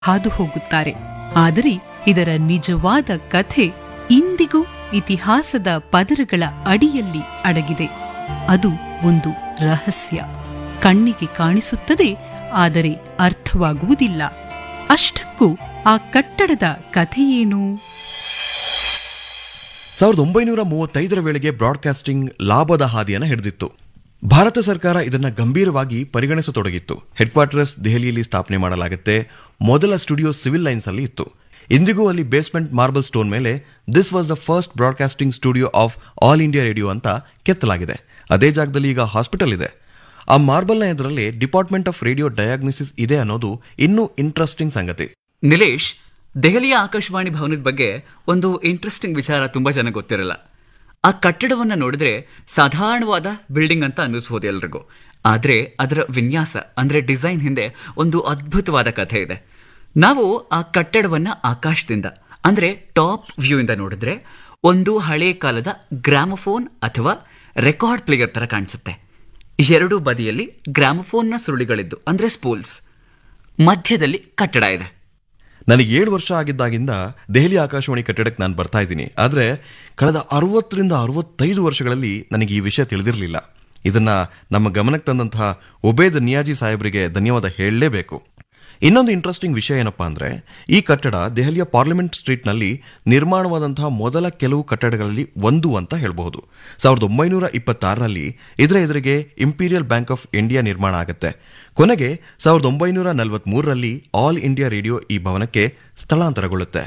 ಹಾದು ಹೋಗುತ್ತಾರೆ ಆದರೆ ಇದರ ನಿಜವಾದ ಕಥೆ ಇಂದಿಗೂ ಇತಿಹಾಸದ ಪದರಗಳ ಅಡಿಯಲ್ಲಿ ಅಡಗಿದೆ ಅದು ಒಂದು ರಹಸ್ಯ ಕಣ್ಣಿಗೆ ಕಾಣಿಸುತ್ತದೆ ಆದರೆ ಅರ್ಥವಾಗುವುದಿಲ್ಲ ಅಷ್ಟಕ್ಕೂ ಆ ಕಟ್ಟಡದ ಕಥೆಯೇನು ಸಾವಿರದ ಒಂಬೈನೂರ ಮೂವತ್ತೈದರ ವೇಳೆಗೆ ಬ್ರಾಡ್ಕಾಸ್ಟಿಂಗ್ ಲಾಭದ ಹಾದಿಯನ್ನು ಹಿಡಿದಿತ್ತು ಭಾರತ ಸರ್ಕಾರ ಇದನ್ನ ಗಂಭೀರವಾಗಿ ಪರಿಗಣಿಸತೊಡಗಿತ್ತು ಹೆಡ್ ಕ್ವಾರ್ಟರ್ಸ್ ದೆಹಲಿಯಲ್ಲಿ ಸ್ಥಾಪನೆ ಮಾಡಲಾಗುತ್ತೆ ಮೊದಲ ಸ್ಟುಡಿಯೋ ಸಿವಿಲ್ ಲೈನ್ಸ್ ಅಲ್ಲಿ ಇತ್ತು ಇಂದಿಗೂ ಅಲ್ಲಿ ಬೇಸ್ಮೆಂಟ್ ಮಾರ್ಬಲ್ ಸ್ಟೋನ್ ಮೇಲೆ this was the first broadcasting studio of All India Radio ಅಂತ ಕೆತ್ತಲಾಗಿದೆ ಅದೇ ಜಾಗದಲ್ಲಿ ಈಗ ಹಾಸ್ಪಿಟಲ್ ಇದೆ ಆ ಮಾರ್ಬಲ್ನ ಎದುರಲ್ಲಿ ಡಿಪಾರ್ಟ್ಮೆಂಟ್ ಆಫ್ ರೇಡಿಯೋ ಡಯಾಗ್ನೋಸಿಸ್ ಇದೆ ಅನ್ನೋದು ಇನ್ನೂ ಇಂಟ್ರೆಸ್ಟಿಂಗ್ ಸಂಗತಿ ನಿಲೇಶ್ ದೆಹಲಿಯ ಆಕಾಶವಾಣಿ ಭವನದ ಬಗ್ಗೆ ಒಂದು ಇಂಟ್ರೆಸ್ಟಿಂಗ್ ವಿಚಾರ ತುಂಬಾ ಜನ ಗೊತ್ತಿರಲ್ಲ ಆ ಕಟ್ಟಡವನ್ನ ನೋಡಿದ್ರೆ ಸಾಧಾರಣವಾದ ಬಿಲ್ಡಿಂಗ್ ಅಂತ ಅನ್ನಿಸ್ಬೋದು ಎಲ್ರಿಗೂ ಆದ್ರೆ ಅದರ ವಿನ್ಯಾಸ ಅಂದ್ರೆ ಡಿಸೈನ್ ಹಿಂದೆ ಒಂದು ಅದ್ಭುತವಾದ ಕಥೆ ಇದೆ ನಾವು ಆ ಕಟ್ಟಡವನ್ನ ಆಕಾಶದಿಂದ ಅಂದ್ರೆ ಟಾಪ್ ವ್ಯೂ ಇಂದ ನೋಡಿದ್ರೆ ಒಂದು ಹಳೆ ಕಾಲದ ಗ್ರಾಮಫೋನ್ ಅಥವಾ ರೆಕಾರ್ಡ್ ಪ್ಲೇಯರ್ ತರ ಕಾಣಿಸುತ್ತೆ ಎರಡೂ ಬದಿಯಲ್ಲಿ ಗ್ರಾಮಫೋನ್ನ ಸುರುಳಿಗಳಿದ್ದು ಅಂದ್ರೆ ಸ್ಪೂಲ್ಸ್ ಮಧ್ಯದಲ್ಲಿ ಕಟ್ಟಡ ಇದೆ ನನಗೆ ಏಳು ವರ್ಷ ಆಗಿದ್ದಾಗಿಂದ ದೆಹಲಿ ಆಕಾಶವಾಣಿ ಕಟ್ಟಡಕ್ಕೆ ನಾನು ಬರ್ತಾ ಇದ್ದೀನಿ ಆದರೆ ಕಳೆದ ಅರವತ್ತರಿಂದ ಅರವತ್ತೈದು ವರ್ಷಗಳಲ್ಲಿ ನನಗೆ ಈ ವಿಷಯ ತಿಳಿದಿರಲಿಲ್ಲ ಇದನ್ನ ನಮ್ಮ ಗಮನಕ್ಕೆ ತಂದಂತಹ ಒಬೇದ್ ನಿಯಾಜಿ ಸಾಹೇಬರಿಗೆ ಧನ್ಯವಾದ ಹೇಳಲೇಬೇಕು ಇನ್ನೊಂದು ಇಂಟ್ರೆಸ್ಟಿಂಗ್ ವಿಷಯ ಏನಪ್ಪಾ ಅಂದ್ರೆ ಈ ಕಟ್ಟಡ ದೆಹಲಿಯ ಪಾರ್ಲಿಮೆಂಟ್ ಸ್ಟ್ರೀಟ್ನಲ್ಲಿ ನಿರ್ಮಾಣವಾದಂತಹ ಮೊದಲ ಕೆಲವು ಕಟ್ಟಡಗಳಲ್ಲಿ ಒಂದು ಅಂತ ಹೇಳಬಹುದು ಸಾವಿರದ ಒಂಬೈನೂರ ಇಪ್ಪತ್ತಾರರಲ್ಲಿ ಇದರ ಎದುರಿಗೆ ಇಂಪೀರಿಯಲ್ ಬ್ಯಾಂಕ್ ಆಫ್ ಇಂಡಿಯಾ ನಿರ್ಮಾಣ ಆಗುತ್ತೆ ಕೊನೆಗೆ ಸಾವಿರದ ಒಂಬೈನೂರ ನಲವತ್ಮೂರರಲ್ಲಿ ಆಲ್ ಇಂಡಿಯಾ ರೇಡಿಯೋ ಈ ಭವನಕ್ಕೆ ಸ್ಥಳಾಂತರಗೊಳ್ಳುತ್ತೆ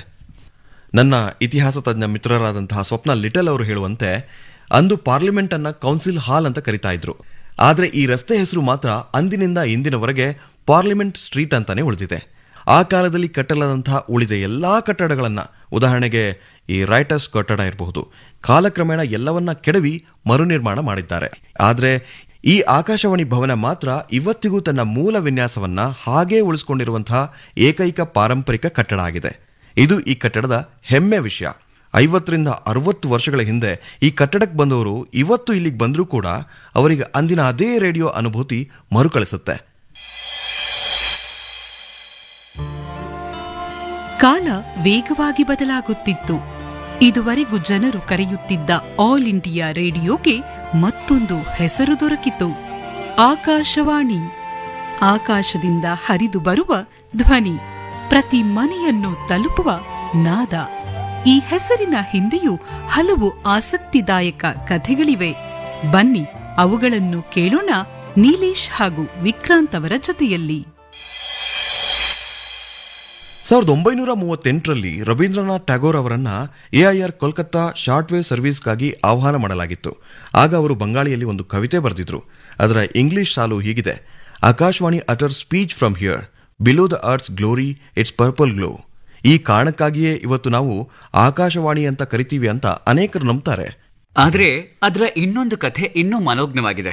ನನ್ನ ಇತಿಹಾಸ ತಜ್ಞ ಮಿತ್ರರಾದಂತಹ ಸ್ವಪ್ನ ಲಿಟಲ್ ಅವರು ಹೇಳುವಂತೆ ಅಂದು ಪಾರ್ಲಿಮೆಂಟ್ ಅನ್ನ ಕೌನ್ಸಿಲ್ ಹಾಲ್ ಅಂತ ಕರಿತಾ ಇದ್ರು ಆದ್ರೆ ಈ ರಸ್ತೆ ಹೆಸರು ಮಾತ್ರ ಅಂದಿನಿಂದ ಇಂದಿನವರೆಗೆ ಪಾರ್ಲಿಮೆಂಟ್ ಸ್ಟ್ರೀಟ್ ಅಂತಾನೆ ಉಳಿದಿದೆ ಆ ಕಾಲದಲ್ಲಿ ಕಟ್ಟಲಾದಂತಹ ಉಳಿದ ಎಲ್ಲಾ ಕಟ್ಟಡಗಳನ್ನ ಉದಾಹರಣೆಗೆ ಈ ರೈಟರ್ಸ್ ಕಟ್ಟಡ ಇರಬಹುದು ಕಾಲಕ್ರಮೇಣ ಎಲ್ಲವನ್ನ ಕೆಡವಿ ಮರುನಿರ್ಮಾಣ ಮಾಡಿದ್ದಾರೆ ಆದ್ರೆ ಈ ಆಕಾಶವಾಣಿ ಭವನ ಮಾತ್ರ ಇವತ್ತಿಗೂ ತನ್ನ ಮೂಲ ವಿನ್ಯಾಸವನ್ನ ಹಾಗೇ ಉಳಿಸಿಕೊಂಡಿರುವಂತಹ ಏಕೈಕ ಪಾರಂಪರಿಕ ಕಟ್ಟಡ ಆಗಿದೆ ಇದು ಈ ಕಟ್ಟಡದ ಹೆಮ್ಮೆ ವಿಷಯ ಐವತ್ತರಿಂದ ಅರವತ್ತು ವರ್ಷಗಳ ಹಿಂದೆ ಈ ಕಟ್ಟಡಕ್ಕೆ ಬಂದವರು ಇವತ್ತು ಇಲ್ಲಿಗೆ ಬಂದರೂ ಕೂಡ ಅವರಿಗೆ ಅಂದಿನ ಅದೇ ರೇಡಿಯೋ ಅನುಭೂತಿ ಮರುಕಳಿಸುತ್ತೆ ಕಾಲ ವೇಗವಾಗಿ ಬದಲಾಗುತ್ತಿತ್ತು ಇದುವರೆಗೂ ಜನರು ಕರೆಯುತ್ತಿದ್ದ ಆಲ್ ಇಂಡಿಯಾ ರೇಡಿಯೋಗೆ ಮತ್ತೊಂದು ಹೆಸರು ದೊರಕಿತು ಆಕಾಶವಾಣಿ ಆಕಾಶದಿಂದ ಹರಿದು ಬರುವ ಧ್ವನಿ ಪ್ರತಿ ಮನೆಯನ್ನು ತಲುಪುವ ನಾದ ಈ ಹೆಸರಿನ ಹಿಂದೆಯೂ ಹಲವು ಆಸಕ್ತಿದಾಯಕ ಕಥೆಗಳಿವೆ ಬನ್ನಿ ಅವುಗಳನ್ನು ಕೇಳೋಣ ನೀಲೇಶ್ ಹಾಗೂ ವಿಕ್ರಾಂತ್ ಅವರ ಜೊತೆಯಲ್ಲಿ ಸಾವಿರದ ಒಂಬೈನೂರ ಮೂವತ್ತೆಂಟರಲ್ಲಿ ರವೀಂದ್ರನಾಥ್ ಟ್ಯಾಗೋರ್ ಅವರನ್ನ ಎಐಆರ್ ಕೋಲ್ಕತ್ತಾ ಶಾರ್ಟ್ ವೇವ್ ಸರ್ವಿಸ್ಗಾಗಿ ಆಹ್ವಾನ ಮಾಡಲಾಗಿತ್ತು ಆಗ ಅವರು ಬಂಗಾಳಿಯಲ್ಲಿ ಒಂದು ಕವಿತೆ ಬರೆದಿದ್ರು ಅದರ ಇಂಗ್ಲಿಷ್ ಸಾಲು ಹೀಗಿದೆ Akashvani utter speech from here below the earth's glory its purple glow ಈ ಕಾರಣಕ್ಕಾಗಿಯೇ ಇವತ್ತು ನಾವು ಆಕಾಶವಾಣಿ ಅಂತ ಕರಿತೀವಿ ಅಂತ ಅನೇಕರು ನಂಬ್ತಾರೆ ಆದ್ರೆ ಅದರ ಇನ್ನೊಂದು ಕಥೆ ಇನ್ನೂ ಮನೋಜ್ಞವಾಗಿದೆ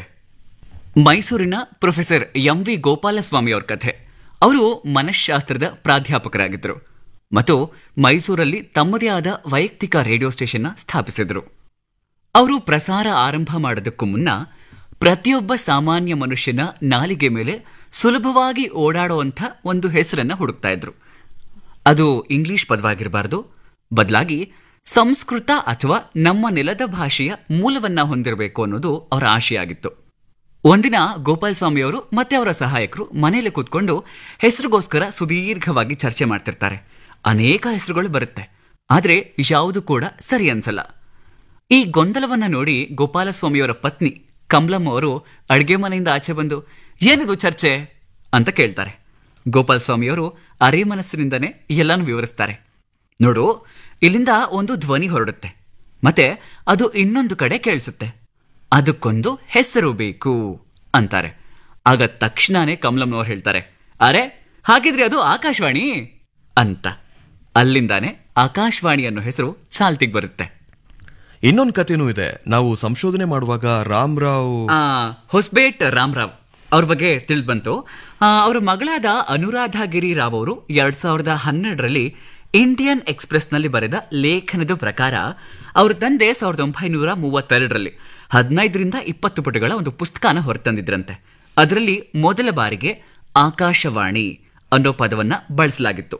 ಮೈಸೂರಿನ ಪ್ರೊಫೆಸರ್ ಎಂ ವಿ ಗೋಪಾಲಸ್ವಾಮಿ ಅವ್ರ ಕಥೆ ಅವರು ಮನಃಶಾಸ್ತ್ರದ ಪ್ರಾಧ್ಯಾಪಕರಾಗಿದ್ದರು ಮತ್ತು ಮೈಸೂರಲ್ಲಿ ತಮ್ಮದೇ ಆದ ವೈಯಕ್ತಿಕ ರೇಡಿಯೋ ಸ್ಟೇಷನ್ನ ಸ್ಥಾಪಿಸಿದರು ಅವರು ಪ್ರಸಾರ ಆರಂಭ ಮಾಡೋದಕ್ಕೂ ಮುನ್ನ ಪ್ರತಿಯೊಬ್ಬ ಸಾಮಾನ್ಯ ಮನುಷ್ಯನ ನಾಲಿಗೆ ಮೇಲೆ ಸುಲಭವಾಗಿ ಓಡಾಡುವಂಥ ಒಂದು ಹೆಸರನ್ನ ಹುಡುಕ್ತಾ ಇದ್ರು ಅದು ಇಂಗ್ಲಿಷ್ ಪದವಾಗಿರಬಾರದು ಬದಲಾಗಿ ಸಂಸ್ಕೃತ ಅಥವಾ ನಮ್ಮ ನೆಲದ ಭಾಷೆಯ ಮೂಲವನ್ನ ಹೊಂದಿರಬೇಕು ಅನ್ನೋದು ಅವರ ಆಶೆಯಾಗಿತ್ತು ಒಂದಿನ ಗೋಪಾಲ್ ಸ್ವಾಮಿ ಅವರು ಮತ್ತೆ ಅವರ ಸಹಾಯಕರು ಮನೆಯಲ್ಲಿ ಕೂತ್ಕೊಂಡು ಹೆಸರಿಗೋಸ್ಕರ ಸುದೀರ್ಘವಾಗಿ ಚರ್ಚೆ ಮಾಡ್ತಿರ್ತಾರೆ ಅನೇಕ ಹೆಸರುಗಳು ಬರುತ್ತೆ ಆದ್ರೆ ಯಾವುದು ಕೂಡ ಸರಿ ಅನ್ಸಲ್ಲ ಈ ಗೊಂದಲವನ್ನ ನೋಡಿ ಗೋಪಾಲಸ್ವಾಮಿಯವರ ಪತ್ನಿ ಕಮಲಮ್ಮ ಅವರು ಅಡ್ಗೆ ಮನೆಯಿಂದ ಆಚೆ ಬಂದು ಏನಿದು ಚರ್ಚೆ ಅಂತ ಕೇಳ್ತಾರೆ ಗೋಪಾಲ್ ಸ್ವಾಮಿಯವರು ಅರೆ ಮನಸ್ಸಿನಿಂದನೇ ಎಲ್ಲಾನು ವಿವರಿಸ್ತಾರೆ ನೋಡು ಇಲ್ಲಿಂದ ಒಂದು ಧ್ವನಿ ಹೊರಡುತ್ತೆ ಮತ್ತೆ ಅದು ಇನ್ನೊಂದು ಕಡೆ ಕೇಳಿಸುತ್ತೆ ಅದಕ್ಕೊಂದು ಹೆಸರು ಬೇಕು ಅಂತಾರೆ ಆಗ ತಕ್ಷಣನೇ ಕಮಲಮ್ನವ್ರು ಹೇಳ್ತಾರೆ ಅರೆ ಹಾಗಿದ್ರೆ ಅದು ಆಕಾಶವಾಣಿ ಅಂತ ಅಲ್ಲಿಂದಾನೆ ಆಕಾಶವಾಣಿ ಅನ್ನೋ ಹೆಸರು ಚಾಲ್ತಿಗೆ ಬರುತ್ತೆ ಇನ್ನೊಂದು ಕಥೆನೂ ಇದೆ ನಾವು ಸಂಶೋಧನೆ ಮಾಡುವಾಗ ರಾಮ್ರಾವ್ ಆ, ಹೊಸಬೇಟ್ ರಾಮರಾವ್ ಅವ್ರ ಬಗ್ಗೆ ತಿಳಿದು ಬಂತು ಆ, ಅವರ ಮಗಳಾದ ಅನುರಾಧ ಗಿರಿ ರಾವ್ ಅವರು ಎರಡ್ ಸಾವಿರದ ಹನ್ನೆರಡರಲ್ಲಿ ಇಂಡಿಯನ್ ಎಕ್ಸ್ಪ್ರೆಸ್ನಲ್ಲಿ ಬರೆದ ಲೇಖನದ ಪ್ರಕಾರ ಅವ್ರ ತಂದೆ ಸಾವಿರದ ಒಂಬೈನೂರ ಮೂವತ್ತೆರಡರಲ್ಲಿ ಹದಿನೈದರಿಂದ ಇಪ್ಪತ್ತು ಪುಟಗಳ ಒಂದು ಪುಸ್ತಕನ ಹೊರತಂದಿದ್ರಂತೆ ಅದರಲ್ಲಿ ಮೊದಲ ಬಾರಿಗೆ ಆಕಾಶವಾಣಿ ಅನ್ನೋ ಪದವನ್ನ ಬಳಸಲಾಗಿತ್ತು